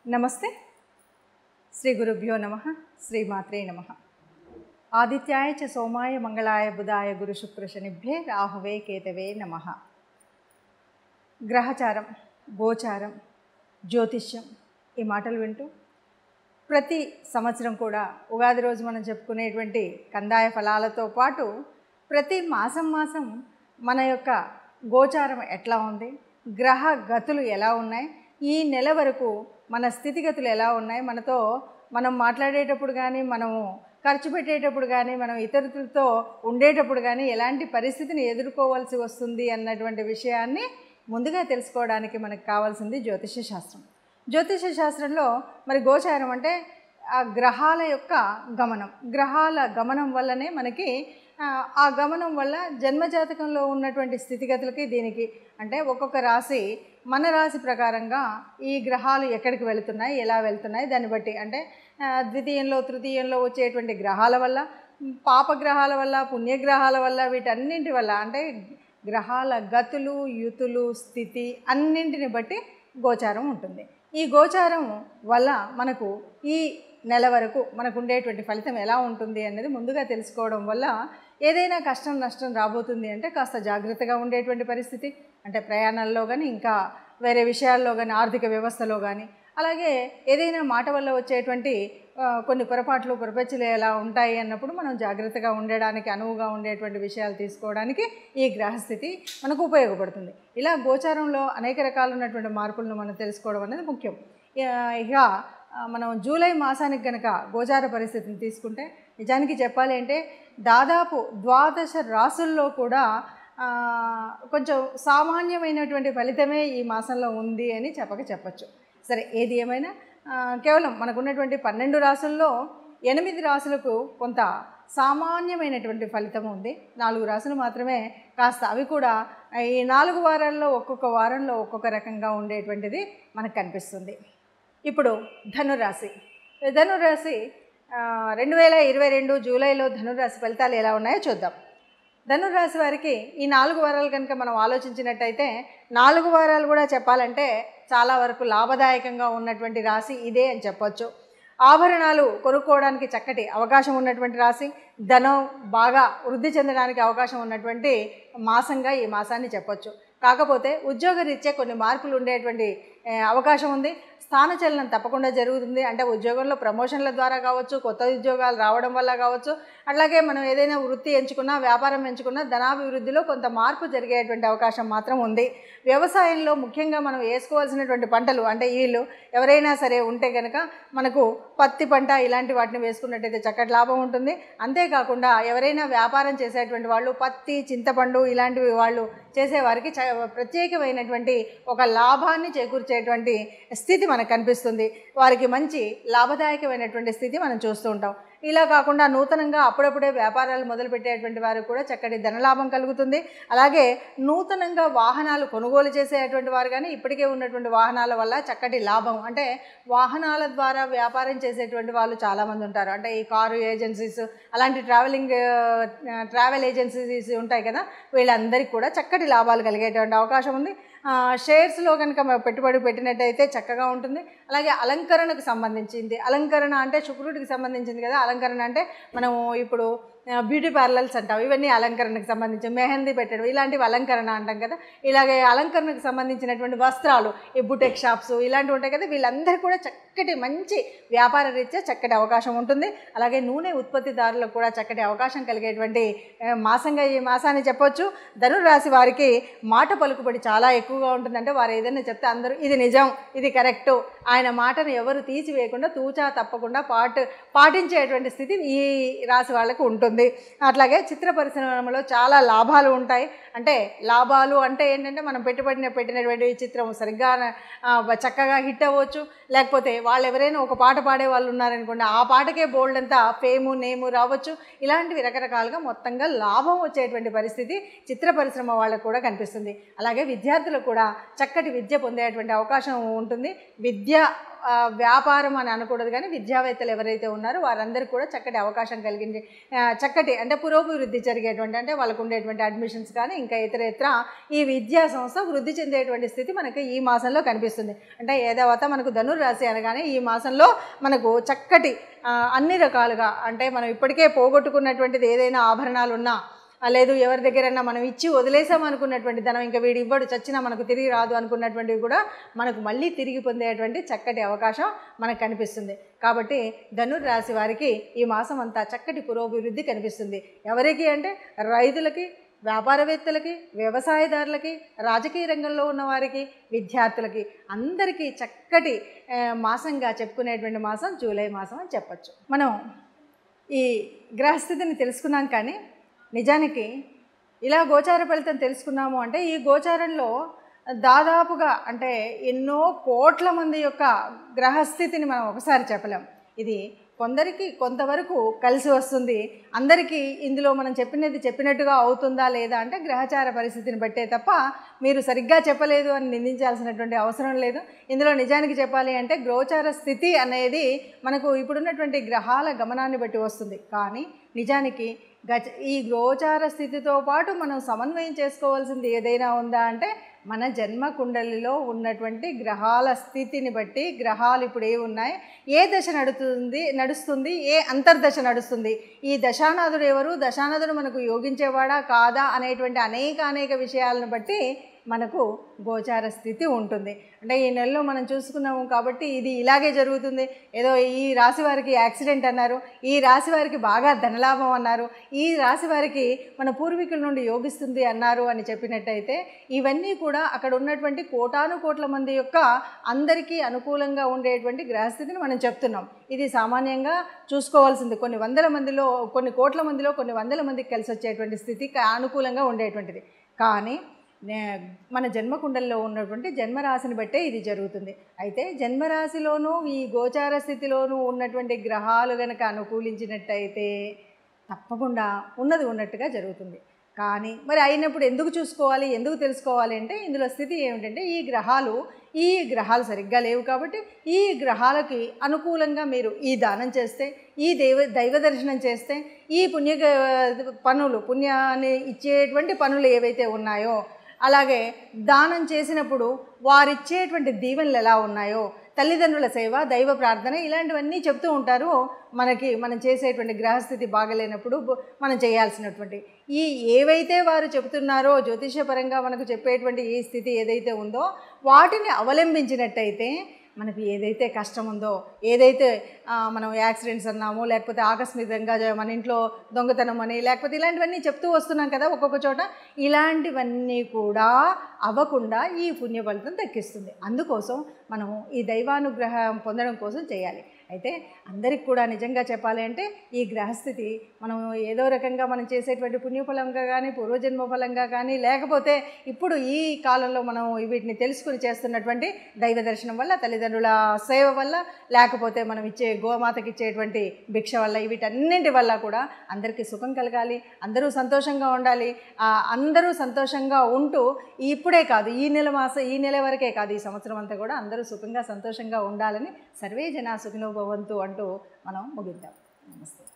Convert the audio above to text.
నమస్తే శ్రీ గురుభ్యో నమ శ్రీమాత్రే నమ ఆదిత్యాయ చ సోమాయ మంగళాయ బుధాయ గురు శుక్ర శనిభ్యే రాహువే కేతవే నమ గ్రహచారం గోచారం జ్యోతిష్యం ఈ మాటలు వింటూ ప్రతి సంవత్సరం కూడా ఉగాది రోజు మనం చెప్పుకునేటువంటి కందాయ ఫలాలతో పాటు ప్రతి మాసం మాసం మన యొక్క గోచారం ఎట్లా ఉంది గ్రహ గతులు ఎలా ఉన్నాయి ఈ నెల వరకు మన స్థితిగతులు ఎలా ఉన్నాయి మనతో మనం మాట్లాడేటప్పుడు కానీ మనము ఖర్చు పెట్టేటప్పుడు కానీ మనం ఇతరులతో ఉండేటప్పుడు కానీ ఎలాంటి పరిస్థితిని ఎదుర్కోవాల్సి వస్తుంది అన్నటువంటి విషయాన్ని ముందుగా తెలుసుకోవడానికి మనకు కావాల్సింది జ్యోతిష శాస్త్రం జ్యోతిష శాస్త్రంలో మరి గోచారం అంటే ఆ గ్రహాల యొక్క గమనం గ్రహాల గమనం వల్లనే మనకి ఆ, ఆ గమనం వల్ల జన్మజాతకంలో ఉన్నటువంటి స్థితిగతులకి దీనికి అంటే ఒక్కొక్క రాశి మన రాశి ప్రకారంగా ఈ గ్రహాలు ఎక్కడికి వెళుతున్నాయి ఎలా వెళ్తున్నాయి దాన్ని బట్టి అంటే ఆ, ద్వితీయంలో తృతీయంలో వచ్చేటువంటి గ్రహాల వల్ల పాపగ్రహాల వల్ల పుణ్యగ్రహాల వల్ల వీటన్నింటి వల్ల అంటే గ్రహాల గతులు యుతులు స్థితి అన్నింటిని బట్టి గోచారం ఉంటుంది ఈ గోచారం వల్ల మనకు ఈ నెల వరకు మనకు ఉండేటువంటి ఫలితం ఎలా ఉంటుంది అనేది ముందుగా తెలుసుకోవడం వల్ల ఏదైనా కష్టం నష్టం రాబోతుంది అంటే కాస్త జాగ్రత్తగా ఉండేటువంటి పరిస్థితి అంటే ప్రయాణాల్లో కానీ ఇంకా వేరే విషయాల్లో కానీ ఆర్థిక వ్యవస్థలో కానీ అలాగే ఏదైనా మాట వల్ల వచ్చేటువంటి ఆ, కొన్ని పొరపాట్లు పొరపచ్చులు ఎలా ఉంటాయి అన్నప్పుడు మనం జాగ్రత్తగా ఉండడానికి అనువుగా ఉండేటువంటి విషయాలు తీసుకోవడానికి ఈ గ్రహస్థితి మనకు ఉపయోగపడుతుంది ఇలా గోచారంలో అనేక రకాలున్నటువంటి మార్పులను మనం తెలుసుకోవడం అనేది ముఖ్యం ఆ, ఇక ఆ, మనం జూలై మాసానికి గనక గోచార పరిస్థితిని తీసుకుంటే నిజానికి చెప్పాలి అంటే దాదాపు ద్వాదశ రాసుల్లో కూడా ఆ, కొంచెం సామాన్యమైనటువంటి ఫలితమే ఈ మాసంలో ఉంది అని చెప్పక చెప్పచ్చు సరే ఏది ఏమైనా ఆ, కేవలం మనకున్నటువంటి పన్నెండు రాసుల్లో ఎనిమిది రాసులకు కొంత సామాన్యమైనటువంటి ఫలితం ఉంది నాలుగు రాసులు మాత్రమే కాస్త అవి కూడా ఈ నాలుగు వారాల్లో ఒక్కొక్క వారంలో ఒక్కొక్క రకంగా ఉండేటువంటిది మనకు కనిపిస్తుంది ఇప్పుడు ధనురాశి ధనురాశి రెండు వేల ఇరవై రెండు జూలైలో ధనురాశి ఫలితాలు ఎలా ఉన్నాయో చూద్దాం ధనురాశి వారికి ఈ నాలుగు వారాలు కనుక మనం ఆలోచించినట్టయితే నాలుగు వారాలు కూడా చెప్పాలంటే చాలా వరకు లాభదాయకంగా ఉన్నటువంటి రాశి ఇదే అని చెప్పొచ్చు ఆభరణాలు కొనుక్కోవడానికి చక్కటి అవకాశం ఉన్నటువంటి రాశి ధనం బాగా వృద్ధి చెందడానికి అవకాశం ఉన్నటువంటి మాసంగా ఈ మాసాన్ని చెప్పొచ్చు కాకపోతే ఉద్యోగరీత్యా కొన్ని మార్పులు ఉండేటువంటి ఏ, అవకాశం ఉంది స్థానచలనం తప్పకుండా జరుగుతుంది అంటే ఉద్యోగంలో ప్రమోషన్ల ద్వారా కావచ్చు కొత్త ఉద్యోగాలు రావడం వల్ల కావచ్చు అట్లాగే మనం ఏదైనా వృత్తి ఎంచుకున్నా వ్యాపారం ఎంచుకున్నా ధనాభివృద్ధిలో కొంత మార్పు జరిగేటువంటి అవకాశం మాత్రం ఉంది వ్యవసాయంలో ముఖ్యంగా మనం వేసుకోవాల్సినటువంటి పంటలు అంటే వీళ్ళు ఎవరైనా సరే ఉంటే కనుక మనకు పత్తి పంట ఇలాంటి వాటిని వేసుకున్నట్టయితే చక్కటి లాభం ఉంటుంది అంతేకాకుండా ఎవరైనా వ్యాపారం చేసేటువంటి వాళ్ళు పత్తి చింతపండు ఇలాంటివి వాళ్ళు చేసేవారికి చ ప్రత్యేకమైనటువంటి ఒక లాభాన్ని చేకూర్చేటువంటి స్థితి మనకు కనిపిస్తుంది వారికి మంచి లాభదాయకమైనటువంటి స్థితి మనం చూస్తూ ఉంటాం ఇలా కాకుండా నూతనంగా అప్పుడప్పుడే వ్యాపారాలు మొదలుపెట్టేటువంటి వారికి కూడా చక్కటి ధనలాభం కలుగుతుంది అలాగే నూతనంగా వాహనాలు కొనుగోలు చేసేటువంటి వారు కానీ ఇప్పటికే ఉన్నటువంటి వాహనాల వల్ల చక్కటి లాభం అంటే వాహనాల ద్వారా వ్యాపారం చేసేటువంటి వాళ్ళు చాలామంది ఉంటారు అంటే ఈ కారు ఏజెన్సీస్ అలాంటి ట్రావెలింగ్ ఆ, ట్రావెల్ ఏజెన్సీస్ ఉంటాయి కదా వీళ్ళందరికీ కూడా చక్కటి లాభాలు కలిగేటువంటి అవకాశం ఉంది ఆ, షేర్స్లో కనుక మనం పెట్టుబడి పెట్టినట్టయితే చక్కగా ఉంటుంది అలాగే అలంకరణకు సంబంధించింది అలంకరణ అంటే శుక్రుడికి సంబంధించింది కదా అలంకరణ అంటే మనము ఇప్పుడు ఆ, బ్యూటీ పార్లర్స్ అంటాం ఇవన్నీ అలంకరణకు సంబంధించి మెహందీ పెట్టడం ఇలాంటివి అలంకరణ అంటాం కదా ఇలాగే అలంకరణకు సంబంధించినటువంటి వస్త్రాలు ఈ బుటెక్ షాప్స్ ఇలాంటివి ఉంటాయి కదా వీళ్ళందరూ కూడా చక్కటి మంచి వ్యాపార రీత్యా చక్కటి అవకాశం ఉంటుంది అలాగే నూనె ఉత్పత్తిదారులకు కూడా చక్కటి అవకాశం కలిగేటువంటి ఆ, మాసంగా ఈ మాసాన్ని చెప్పొచ్చు ధనురాశి వారికి మాట పలుకుబడి చాలా ఎక్కువగా ఉంటుందంటే వారు ఏదైనా చెప్తే అందరూ ఇది నిజం ఇది కరెక్టు ఆయన మాటను ఎవరు తీసివేయకుండా తూచా తప్పకుండా పాటు పాటించేటువంటి స్థితి ఈ రాశి వాళ్ళకు ఉంటుంది అట్లాగే చిత్ర పరిశ్రమలో చాలా లాభాలు ఉంటాయి అంటే లాభాలు అంటే ఏంటంటే మనం పెట్టుబడిన పెట్టినటువంటి ఈ చిత్రం సరిగ్గా ఆ, చక్కగా హిట్ అవ్వచ్చు లేకపోతే వాళ్ళు ఎవరైనా ఒక పాట పాడే వాళ్ళు ఉన్నారనుకోండి ఆ పాటకే బోల్డ్ అంతా ఫేము నేము రావచ్చు ఇలాంటివి రకరకాలుగా మొత్తంగా లాభం వచ్చేటువంటి పరిస్థితి చిత్ర పరిశ్రమ వాళ్ళకు కూడా కనిపిస్తుంది అలాగే విద్యార్థులకు కూడా చక్కటి విద్య పొందేటువంటి అవకాశం ఉంటుంది విద్య ఆ, వ్యాపారం అని అనకూడదు కానీ విద్యావేత్తలు ఎవరైతే ఉన్నారో వారందరికీ కూడా చక్కటి అవకాశం కలిగింది ఆ, చక్కటి అంటే పురోభివృద్ధి జరిగేటువంటి అంటే వాళ్ళకు ఉండేటువంటి అడ్మిషన్స్ కానీ ఇంకా ఇతర ఇతర ఈ విద్యా సంస్థ వృద్ధి చెందేటువంటి స్థితి మనకి ఈ మాసంలో కనిపిస్తుంది అంటే ఏదవత మనకు ధనుర్రాశి అనగానే ఈ మాసంలో మనకు చక్కటి ఆ, అన్ని రకాలుగా అంటే మనం ఇప్పటికే పోగొట్టుకున్నటువంటిది ఏదైనా ఆభరణాలు ఉన్నా ఆ, లేదు ఎవరి దగ్గరైనా మనం ఇచ్చి వదిలేసాం అనుకున్నటువంటి ధనం ఇంకా వీడు ఇవ్వడు చచ్చినా మనకు తిరిగి రాదు అనుకున్నటువంటివి కూడా మనకు మళ్ళీ తిరిగి పొందేటువంటి చక్కటి అవకాశం మనకు కనిపిస్తుంది కాబట్టి ధనుర్ రాశి వారికి ఈ మాసం అంతా చక్కటి పురోభివృద్ధి కనిపిస్తుంది ఎవరికి అంటే రైతులకి వ్యాపారవేత్తలకి వ్యవసాయదారులకి రాజకీయ రంగంలో ఉన్న వారికి విద్యార్థులకి అందరికీ చక్కటి ఆ, మాసంగా చెప్పుకునేటువంటి మాసం జూలై మాసం అని చెప్పచ్చు మనం ఈ గ్రహస్థితిని తెలుసుకున్నాం కానీ నిజానికి ఇలా గోచార ఫలితం తెలుసుకున్నాము అంటే ఈ గోచారంలో దాదాపుగా అంటే ఎన్నో కోట్ల మంది యొక్క గ్రహస్థితిని మనం ఒకసారి చెప్పలేం ఇది కొందరికి కొంతవరకు కలిసి వస్తుంది అందరికీ ఇందులో మనం చెప్పినది చెప్పినట్టుగా అవుతుందా లేదా అంటే గ్రహచార పరిస్థితిని బట్టే తప్ప మీరు సరిగ్గా చెప్పలేదు అని నిందించాల్సినటువంటి అవసరం లేదు ఇందులో నిజానికి చెప్పాలి అంటే గోచార స్థితి అనేది మనకు ఇప్పుడున్నటువంటి గ్రహాల గమనాన్ని బట్టి వస్తుంది కానీ నిజానికి గజ ఈ గోచార స్థితితో పాటు మనం సమన్వయం చేసుకోవాల్సింది ఏదైనా ఉందా అంటే మన జన్మ కుండలిలో ఉన్నటువంటి గ్రహాల స్థితిని బట్టి గ్రహాలు ఇప్పుడు ఏ ఉన్నాయి ఏ దశ నడుస్తుంది నడుస్తుంది ఏ అంతర్దశ నడుస్తుంది ఈ దశానాథుడు ఎవరు దశానాథుడు మనకు యోగించేవాడా కాదా అనేటువంటి అనేక అనేక విషయాలను బట్టి మనకు గోచార స్థితి ఉంటుంది అంటే ఈ నెలలో మనం చూసుకున్నాము కాబట్టి ఇది ఇలాగే జరుగుతుంది ఏదో ఈ రాశి వారికి యాక్సిడెంట్ అన్నారు ఈ రాశి వారికి బాగా ధనలాభం అన్నారు ఈ రాశి వారికి మన పూర్వీకుల నుండి యోగిస్తుంది అన్నారు అని చెప్పినట్టయితే ఇవన్నీ కూడా అక్కడ ఉన్నటువంటి కోటాను కోట్ల మంది యొక్క అందరికీ అనుకూలంగా ఉండేటువంటి గ్రహస్థితిని మనం చెప్తున్నాం ఇది సామాన్యంగా చూసుకోవాల్సింది కొన్ని వందల మందిలో కొన్ని కోట్ల మందిలో కొన్ని వందల మందికి కలిసి వచ్చేటువంటి స్థితి కా- అనుకూలంగా ఉండేటువంటిది కానీ నే- మన జన్మకుండల్లో ఉన్నటువంటి జన్మరాశిని బట్టే ఇది జరుగుతుంది అయితే జన్మరాశిలోనూ ఈ గోచార స్థితిలోనూ ఉన్నటువంటి గ్రహాలు గనక అనుకూలించినట్టయితే తప్పకుండా ఉన్నది ఉన్నట్టుగా జరుగుతుంది కానీ మరి అయినప్పుడు ఎందుకు చూసుకోవాలి ఎందుకు తెలుసుకోవాలి అంటే ఇందులో స్థితి ఏమిటంటే ఈ గ్రహాలు ఈ గ్రహాలు సరిగ్గా లేవు కాబట్టి ఈ గ్రహాలకి అనుకూలంగా మీరు ఈ దానం చేస్తే ఈ దైవ దైవ దర్శనం చేస్తే ఈ పుణ్య పనులు పుణ్యాన్ని ఇచ్చేటువంటి పనులు ఏవైతే ఉన్నాయో అలాగే దానం చేసినప్పుడు వారిచ్చేటువంటి దీవెనలు ఎలా ఉన్నాయో తల్లిదండ్రుల సేవ దైవ ప్రార్థన ఇలాంటివన్నీ చెప్తూ ఉంటారు మనకి మనం చేసేటువంటి గ్రహస్థితి బాగలేనప్పుడు బ- మనం చేయాల్సినటువంటి ఈ ఏవైతే వారు చెబుతున్నారో జ్యోతిషపరంగా మనకు చెప్పేటువంటి ఈ స్థితి ఏదైతే ఉందో వాటిని అవలంబించినట్టయితే మనకి ఏదైతే కష్టం ఉందో ఏదైతే ఆ, మనం యాక్సిడెంట్స్ అన్నామో లేకపోతే ఆకస్మికంగా జ- మన ఇంట్లో దొంగతనం అని లేకపోతే ఇలాంటివన్నీ చెప్తూ వస్తున్నాం కదా ఒక్కొక్క చోట ఇలాంటివన్నీ కూడా అవ్వకుండా ఈ పుణ్య ఫలితం దక్కిస్తుంది అందుకోసం మనము ఈ దైవానుగ్రహం పొందడం కోసం చేయాలి అయితే అందరికి కూడా నిజంగా చెప్పాలి అంటే ఈ గ్రహస్థితి మనం ఏదో రకంగా మనం చేసేటువంటి పుణ్యఫలంగా కానీ పూర్వజన్మ ఫలంగా కానీ లేకపోతే ఇప్పుడు ఈ కాలంలో మనం వీటిని తెలుసుకుని చేస్తున్నటువంటి దైవ దర్శనం వల్ల తల్లిదండ్రుల సేవ వల్ల లేకపోతే మనం ఇచ్చే గోమాతకి ఇచ్చేటువంటి భిక్ష వల్ల వీటన్నింటి వల్ల కూడా అందరికీ సుఖం కలగాలి అందరూ సంతోషంగా ఉండాలి ఆ, అందరూ సంతోషంగా ఉంటూ ఇప్పుడే కాదు ఈ నెల మాసం ఈ నెల వరకే కాదు ఈ సంవత్సరం అంతా కూడా అందరూ సుఖంగా సంతోషంగా ఉండాలని సర్వే జన సుఖినో భవంతు అంటూ మనం ముగిద్దాం నమస్తే